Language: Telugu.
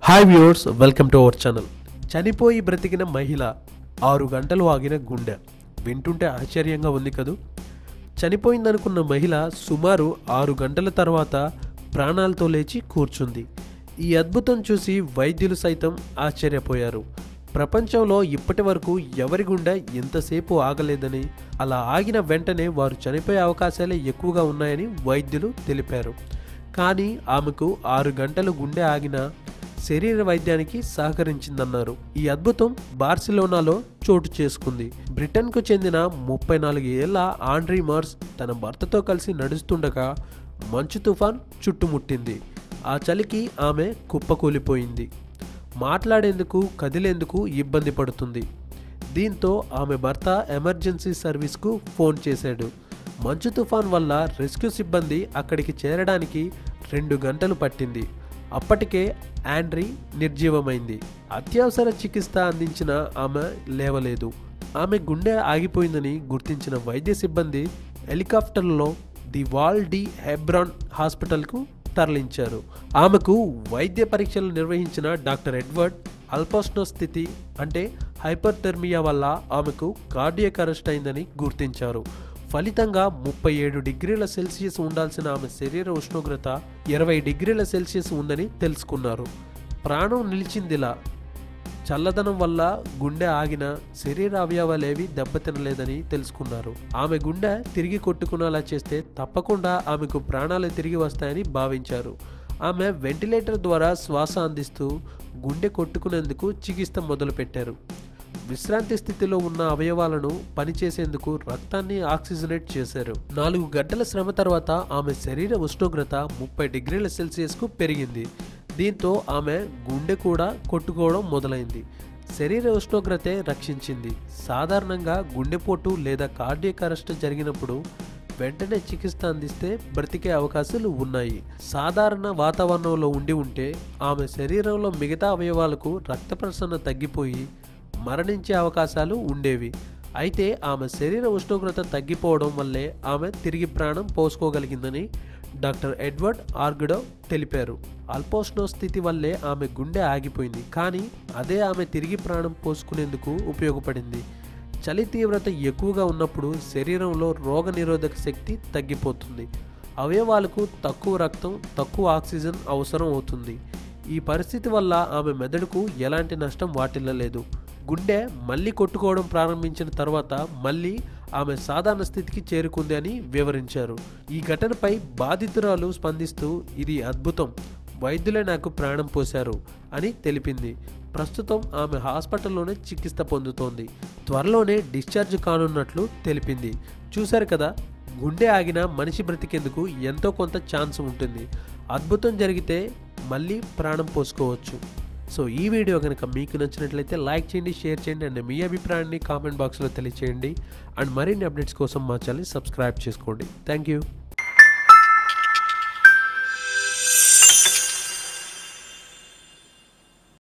hi viewers welcome to our channel చనిపోయి బ్రతికిన మహిళ ఆరు గంటలు ఆగిన గుండె వింటుంటే ఆశ్చర్యంగా ఉంది కదూ చనిపోయిందనుకున్న మహిళ సుమారు ఆరు గంటల తర్వాత ప్రాణాలతో లేచి కూర్చుంది ఈ అద్భుతం చూసి వైద్యులు సైతం ఆశ్చర్యపోయారు ప్రపంచంలో ఇప్పటి వరకు ఎవరి గుండె ఎంతసేపు ఆగలేదని అలా ఆగిన వెంటనే వారు చనిపోయే అవకాశాలే ఎక్కువగా ఉన్నాయని వైద్యులు తెలిపారు కానీ ఆమెకు ఆరు గంటలు గుండె ఆగిన శరీర వైద్యానికి సహకరించిందన్నారు ఈ అద్భుతం బార్సిలోనాలో చోటు చేసుకుంది బ్రిటన్కు చెందిన ముప్పై నాలుగు ఏళ్ల ఆండ్రీ మార్స్ తన భర్తతో కలిసి నడుస్తుండగా మంచు తుఫాన్ చుట్టుముట్టింది ఆ చలికి ఆమె కుప్పకూలిపోయింది మాట్లాడేందుకు కదిలేందుకు ఇబ్బంది పడుతుంది దీంతో ఆమె భర్త ఎమర్జెన్సీ సర్వీస్కు ఫోన్ చేశాడు మంచు తుఫాన్ వల్ల రెస్క్యూ సిబ్బంది అక్కడికి చేరడానికి రెండు గంటలు పట్టింది అప్పటికే ఆండ్రీ నిర్జీవమైంది అత్యవసర చికిత్స అందించిన ఆమె లేవలేదు ఆమె గుండె ఆగిపోయిందని గుర్తించిన వైద్య సిబ్బంది హెలికాప్టర్లో ది వాల్ డి హెబ్రాన్ హాస్పిటల్కు తరలించారు ఆమెకు వైద్య పరీక్షలు నిర్వహించిన డాక్టర్ ఎడ్వర్డ్ అల్పోస్నో స్థితి అంటే హైపర్టెర్మియా వల్ల ఆమెకు కార్డియక్ అరెస్ట్ అయిందని గుర్తించారు ఫలితంగా ముప్పై ఏడు డిగ్రీల సెల్సియస్ ఉండాల్సిన ఆమె శరీర ఉష్ణోగ్రత ఇరవై డిగ్రీల సెల్సియస్ ఉందని తెలుసుకున్నారు ప్రాణం నిలిచిందిలా చల్లదనం వల్ల గుండె ఆగిన శరీర అవయవాలేవి దెబ్బతినలేదని తెలుసుకున్నారు ఆమె గుండె తిరిగి కొట్టుకునేలా చేస్తే తప్పకుండా ఆమెకు ప్రాణాలు తిరిగి వస్తాయని భావించారు ఆమె వెంటిలేటర్ ద్వారా శ్వాస అందిస్తూ గుండె కొట్టుకునేందుకు చికిత్స మొదలుపెట్టారు విశ్రాంతి స్థితిలో ఉన్న అవయవాలను పనిచేసేందుకు రక్తాన్ని ఆక్సిజనేట్ చేశారు నాలుగు గంటల శ్రమ తర్వాత ఆమె శరీర ఉష్ణోగ్రత ముప్పై డిగ్రీల సెల్సియస్కు పెరిగింది దీంతో ఆమె గుండె కూడా కొట్టుకోవడం మొదలైంది శరీర ఉష్ణోగ్రతే రక్షించింది సాధారణంగా గుండెపోటు లేదా కార్డియక్ అరెస్ట్ జరిగినప్పుడు వెంటనే చికిత్స అందిస్తే బ్రతికే అవకాశాలు ఉన్నాయి సాధారణ వాతావరణంలో ఉండి ఉంటే ఆమె శరీరంలో మిగతా అవయవాలకు రక్త ప్రసరణ తగ్గిపోయి మరణించే అవకాశాలు ఉండేవి అయితే ఆమె శరీర ఉష్ణోగ్రత తగ్గిపోవడం వల్లే ఆమె తిరిగి ప్రాణం పోసుకోగలిగిందని డాక్టర్ ఎడ్వర్డ్ ఆర్గడో తెలిపారు అల్పోష్ణో స్థితి వల్లే ఆమె గుండె ఆగిపోయింది కానీ అదే ఆమె తిరిగి ప్రాణం పోసుకునేందుకు ఉపయోగపడింది చలి తీవ్రత ఎక్కువగా ఉన్నప్పుడు శరీరంలో రోగనిరోధక శక్తి తగ్గిపోతుంది అవయవాలకు తక్కువ రక్తం తక్కువ ఆక్సిజన్ అవసరం అవుతుంది ఈ పరిస్థితి వల్ల ఆమె మెదడుకు ఎలాంటి నష్టం వాటిల్లలేదు గుండె మళ్ళీ కొట్టుకోవడం ప్రారంభించిన తర్వాత మళ్ళీ ఆమె సాధారణ స్థితికి చేరుకుంది అని వివరించారు ఈ ఘటనపై బాధితురాలు స్పందిస్తూ ఇది అద్భుతం వైద్యులే నాకు ప్రాణం పోశారు అని తెలిపింది ప్రస్తుతం ఆమె హాస్పిటల్లోనే చికిత్స పొందుతోంది త్వరలోనే డిశ్చార్జ్ కానున్నట్లు తెలిపింది చూశారు కదా గుండె ఆగిన మనిషి బ్రతికేందుకు ఎంతో కొంత ఛాన్స్ ఉంటుంది అద్భుతం జరిగితే మళ్ళీ ప్రాణం పోసుకోవచ్చు సో ఈ వీడియో కనుక మీకు నచ్చినట్లయితే లైక్ చేయండి షేర్ చేయండి అండ్ మీ అభిప్రాయాన్ని కామెంట్ బాక్స్లో తెలియచేయండి అండ్ మరిన్ని అప్డేట్స్ కోసం మా ఛానల్ సబ్స్క్రైబ్ చేసుకోండి థ్యాంక్ యూ